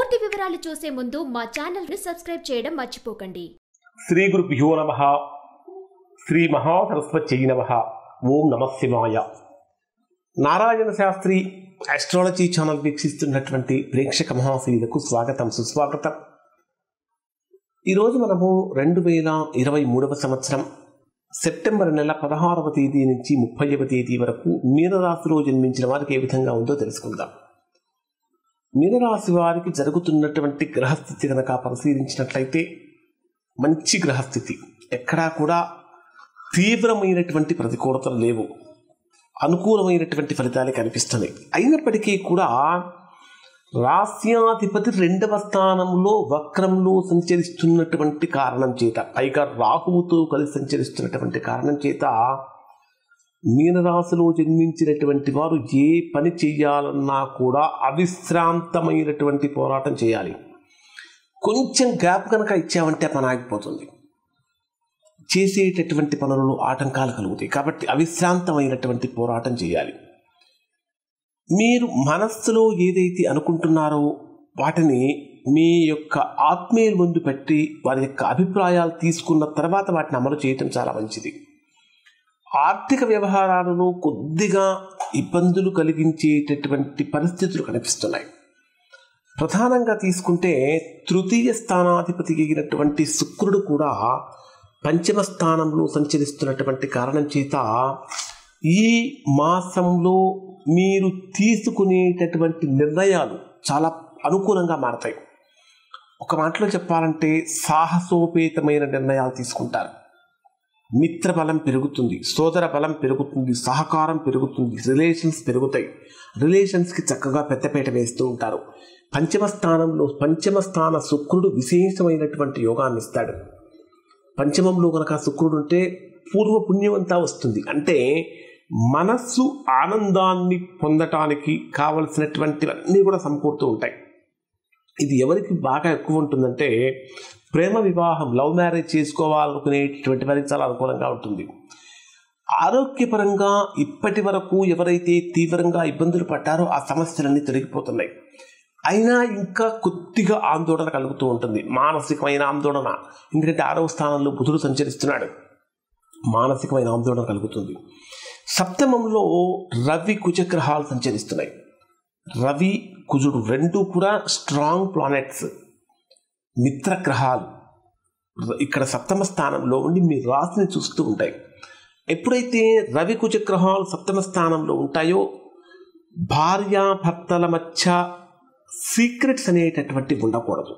పూర్తి వివరాలు చూసే ముందు మా ఛానల్ ని సబ్స్క్రైబ్ చేయడం మర్చిపోకండి శ్రీ గురుభ్యో నమ శ్రీ మహాసరస్వత్యై నమ ఓం నమ శివాయ నారాయణ శాస్త్రి ఆస్ట్రాలజీ ఛానల్ వీక్షిస్తున్నటువంటి ప్రేక్షక మహాశీలకు స్వాగతం సుస్వాగతం ఈరోజు మనము రెండు వేల ఇరవై మూడవ సంవత్సరం సెప్టెంబర్ నెల పదహారవ తేదీ నుంచి ముప్పైవ తేదీ వరకు మీనరాశిలో జన్మించిన వారికి ఏ విధంగా ఉందో తెలుసుకుందాం మీనరాశి వారికి జరుగుతున్నటువంటి గ్రహస్థితి కనుక పరిశీలించినట్లయితే మంచి గ్రహస్థితి ఎక్కడా కూడా తీవ్రమైనటువంటి ప్రతికూలతలు లేవు అనుకూలమైనటువంటి ఫలితాలే కనిపిస్తున్నాయి అయినప్పటికీ కూడా రాస్యాధిపతి రెండవ స్థానంలో వక్రంలో సంచరిస్తున్నటువంటి కారణం చేత పైగా రాహువుతో కలిసి సంచరిస్తున్నటువంటి కారణం చేత మీనరాశిలో జన్మించినటువంటి వారు ఏ పని చేయాలన్నా కూడా అవిశ్రాంతమైనటువంటి పోరాటం చేయాలి కొంచెం గ్యాప్ కనుక ఇచ్చామంటే పని ఆగిపోతుంది చేసేటటువంటి పనులలో ఆటంకాలు కలుగుతాయి కాబట్టి అవిశ్రాంతమైనటువంటి పోరాటం చేయాలి మీరు మనస్సులో ఏదైతే అనుకుంటున్నారో వాటిని మీ యొక్క ఆత్మీయుల ముందు పెట్టి వారి యొక్క అభిప్రాయాలు తీసుకున్న తర్వాత వాటిని అమలు చేయటం చాలా మంచిది ఆర్థిక వ్యవహారాలలో కొద్దిగా ఇబ్బందులు కలిగించేటటువంటి పరిస్థితులు కనిపిస్తున్నాయి ప్రధానంగా తీసుకుంటే తృతీయ స్థానాధిపతి అయినటువంటి శుక్రుడు కూడా పంచమ స్థానంలో సంచరిస్తున్నటువంటి కారణం చేత ఈ మాసంలో మీరు తీసుకునేటటువంటి నిర్ణయాలు చాలా అనుకూలంగా మారతాయి ఒక మాటలో చెప్పాలంటే సాహసోపేతమైన నిర్ణయాలు తీసుకుంటారు మిత్ర బలం పెరుగుతుంది సోదర బలం పెరుగుతుంది సహకారం పెరుగుతుంది రిలేషన్స్ పెరుగుతాయి రిలేషన్స్కి చక్కగా పెద్దపేట వేస్తూ ఉంటారు పంచమ స్థానంలో పంచమ స్థాన శుక్రుడు విశేషమైనటువంటి యోగాన్ని ఇస్తాడు పంచమంలో కనుక శుక్రుడు ఉంటే పూర్వ పుణ్యం అంతా వస్తుంది అంటే మనస్సు ఆనందాన్ని పొందటానికి కావలసినటువంటివన్నీ కూడా సమకూరుతూ ఉంటాయి ఇది ఎవరికి బాగా ఎక్కువ ఉంటుందంటే ప్రేమ వివాహం లవ్ మ్యారేజ్ చేసుకోవాలనుకునేటటువంటి వారికి చాలా అనుకూలంగా ఉంటుంది ఆరోగ్యపరంగా ఇప్పటి వరకు ఎవరైతే తీవ్రంగా ఇబ్బందులు పడ్డారో ఆ సమస్యలన్నీ తొలగిపోతున్నాయి అయినా ఇంకా కొద్దిగా ఆందోళన కలుగుతూ ఉంటుంది మానసికమైన ఆందోళన ఎందుకంటే ఆరవ స్థానంలో బుధుడు సంచరిస్తున్నాడు మానసికమైన ఆందోళన కలుగుతుంది సప్తమంలో రవి కుజగ్రహాలు సంచరిస్తున్నాయి రవి కుజుడు రెండు కూడా స్ట్రాంగ్ ప్లానెట్స్ మిత్రగ్రహాలు ఇక్కడ సప్తమ స్థానంలో ఉండి మీ రాశిని చూస్తూ ఉంటాయి ఎప్పుడైతే రవి కుజగ్రహాలు సప్తమ స్థానంలో ఉంటాయో భార్యాభర్తల మధ్య సీక్రెట్స్ అనేటటువంటివి ఉండకూడదు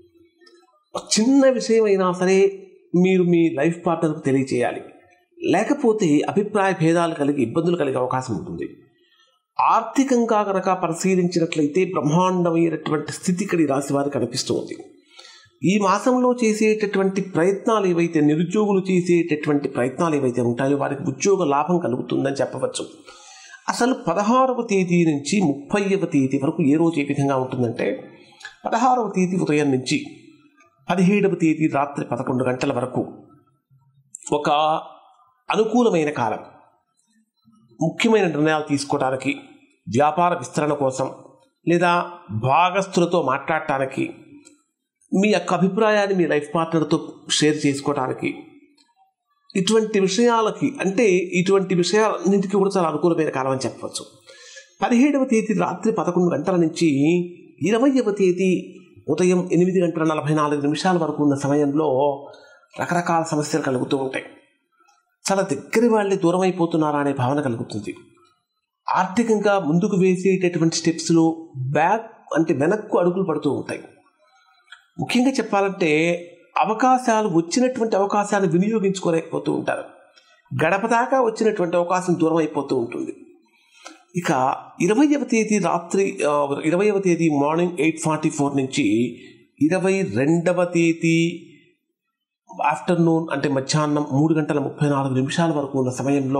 చిన్న విషయం అయినా సరే మీరు మీ లైఫ్ పార్ట్నర్కి తెలియచేయాలి లేకపోతే అభిప్రాయ భేదాలు కలిగి ఇబ్బందులు కలిగే అవకాశం ఉంటుంది ఆర్థికంగా కనుక పరిశీలించినట్లయితే బ్రహ్మాండమైనటువంటి స్థితి ఇక్కడ ఈ రాశి వారికి కనిపిస్తూ ఉంది ఈ మాసంలో చేసేటటువంటి ప్రయత్నాలు ఏవైతే నిరుద్యోగులు చేసేటటువంటి ప్రయత్నాలు ఏవైతే ఉంటాయో వారికి ఉద్యోగ లాభం కలుగుతుందని చెప్పవచ్చు అసలు పదహారవ తేదీ నుంచి ముప్పైవ తేదీ వరకు ఏ రోజు ఏ విధంగా ఉంటుందంటే పదహారవ తేదీ ఉదయం నుంచి పదిహేడవ తేదీ రాత్రి పదకొండు గంటల వరకు ఒక అనుకూలమైన కాలం ముఖ్యమైన నిర్ణయాలు తీసుకోవడానికి వ్యాపార విస్తరణ కోసం లేదా భాగస్థులతో మాట్లాడటానికి మీ యొక్క అభిప్రాయాన్ని మీ లైఫ్ పార్ట్నర్తో షేర్ చేసుకోవడానికి ఇటువంటి విషయాలకి అంటే ఇటువంటి విషయాలన్నింటికీ కూడా చాలా అనుకూలమైన కాలం అని చెప్పవచ్చు పదిహేడవ తేదీ రాత్రి పదకొండు గంటల నుంచి ఇరవైవ తేదీ ఉదయం ఎనిమిది గంటల నలభై నాలుగు నిమిషాల వరకు ఉన్న సమయంలో రకరకాల సమస్యలు కలుగుతూ ఉంటాయి చాలా దగ్గరి వాళ్ళే దూరం అయిపోతున్నారా అనే భావన కలుగుతుంది ఆర్థికంగా ముందుకు వేసేటటువంటి స్టెప్స్లో బ్యాక్ అంటే వెనక్కు అడుగులు పడుతూ ఉంటాయి ముఖ్యంగా చెప్పాలంటే అవకాశాలు వచ్చినటువంటి అవకాశాలు వినియోగించుకోలేకపోతూ ఉంటారు గడప దాకా వచ్చినటువంటి అవకాశం దూరం అయిపోతూ ఉంటుంది ఇక ఇరవైవ తేదీ రాత్రి ఇరవైవ తేదీ మార్నింగ్ ఎయిట్ ఫార్టీ ఫోర్ నుంచి ఇరవై రెండవ తేదీ ఆఫ్టర్నూన్ అంటే మధ్యాహ్నం మూడు గంటల ముప్పై నాలుగు నిమిషాల వరకు ఉన్న సమయంలో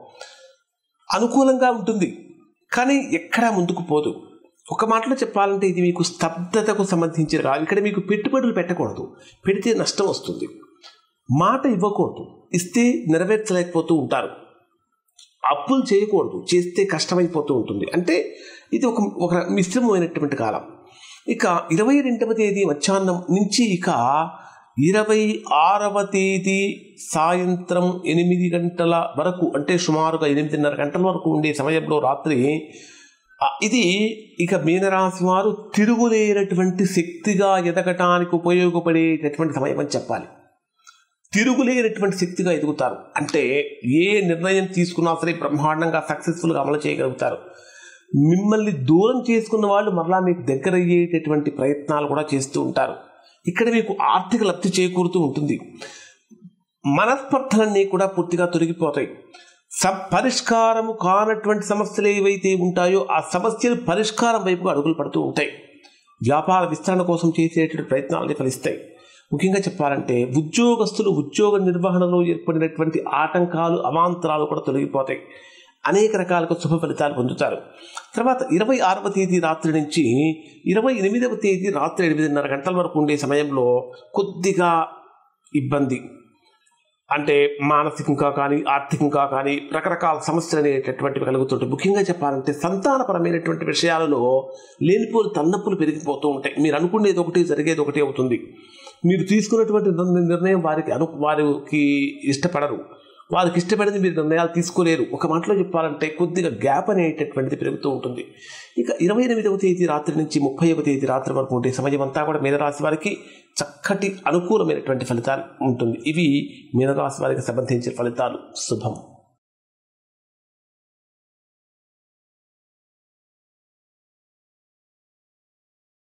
అనుకూలంగా ఉంటుంది కానీ ఎక్కడా ముందుకు పోదు ఒక మాటలో చెప్పాలంటే ఇది మీకు స్తబ్దతకు సంబంధించిన కాదు ఇక్కడ మీకు పెట్టుబడులు పెట్టకూడదు పెడితే నష్టం వస్తుంది మాట ఇవ్వకూడదు ఇస్తే నెరవేర్చలేకపోతూ ఉంటారు అప్పులు చేయకూడదు చేస్తే కష్టమైపోతూ ఉంటుంది అంటే ఇది ఒక ఒక మిశ్రమమైనటువంటి కాలం ఇక ఇరవై రెండవ తేదీ మధ్యాహ్నం నుంచి ఇక ఇరవై ఆరవ తేదీ సాయంత్రం ఎనిమిది గంటల వరకు అంటే సుమారుగా ఎనిమిదిన్నర గంటల వరకు ఉండే సమయంలో రాత్రి ఆ, ఇది ఇక మీనరాశి వారు తిరుగులేనటువంటి శక్తిగా ఎదగటానికి ఉపయోగపడేటటువంటి సమయం అని చెప్పాలి తిరుగులేనటువంటి శక్తిగా ఎదుగుతారు అంటే ఏ నిర్ణయం తీసుకున్నా సరే బ్రహ్మాండంగా సక్సెస్ఫుల్గా అమలు చేయగలుగుతారు మిమ్మల్ని దూరం చేసుకున్న వాళ్ళు మరలా మీకు దగ్గర అయ్యేటటువంటి ప్రయత్నాలు కూడా చేస్తూ ఉంటారు ఇక్కడ మీకు ఆర్థిక లబ్ధి చేకూరుతూ ఉంటుంది మనస్పర్ధలన్నీ కూడా పూర్తిగా తొలగిపోతాయి స పరిష్కారము కానటువంటి సమస్యలు ఏవైతే ఉంటాయో ఆ సమస్యలు పరిష్కారం వైపుగా అడుగులు పడుతూ ఉంటాయి వ్యాపార విస్తరణ కోసం చేసేటువంటి ప్రయత్నాలు ఫలిస్తాయి ముఖ్యంగా చెప్పాలంటే ఉద్యోగస్తులు ఉద్యోగ నిర్వహణలో ఏర్పడినటువంటి ఆటంకాలు అవాంతరాలు కూడా తొలగిపోతాయి అనేక రకాలుగా శుభ ఫలితాలు పొందుతారు తర్వాత ఇరవై ఆరవ తేదీ రాత్రి నుంచి ఇరవై ఎనిమిదవ తేదీ రాత్రి ఎనిమిదిన్నర గంటల వరకు ఉండే సమయంలో కొద్దిగా ఇబ్బంది అంటే మానసికంగా కానీ ఆర్థికంగా కానీ రకరకాల సమస్యలు అనేటటువంటివి కలుగుతుంటాయి ముఖ్యంగా చెప్పాలంటే సంతానపరమైనటువంటి విషయాలలో లేనిపోని తన్నప్పులు పెరిగిపోతూ ఉంటాయి మీరు అనుకునేది ఒకటి జరిగేది ఒకటి అవుతుంది మీరు తీసుకున్నటువంటి నిర్ణ- నిర్ణయం వారికి అను వారికి ఇష్టపడరు వారికి ఇష్టపడింది మీరు నిర్ణయాలు తీసుకోలేరు ఒక మాటలో చెప్పాలంటే కొద్దిగా గ్యాప్ అనేటటువంటిది పెరుగుతూ ఉంటుంది ఇక ఇరవై ఎనిమిదవ తేదీ రాత్రి నుంచి ముప్పైవ తేదీ రాత్రి వరకు ఉండే సమయం అంతా కూడా మీనరాశి వారికి చక్కటి అనుకూలమైనటువంటి ఫలితాలు ఉంటుంది ఇవి మీనరాశి వారికి సంబంధించిన ఫలితాలు శుభం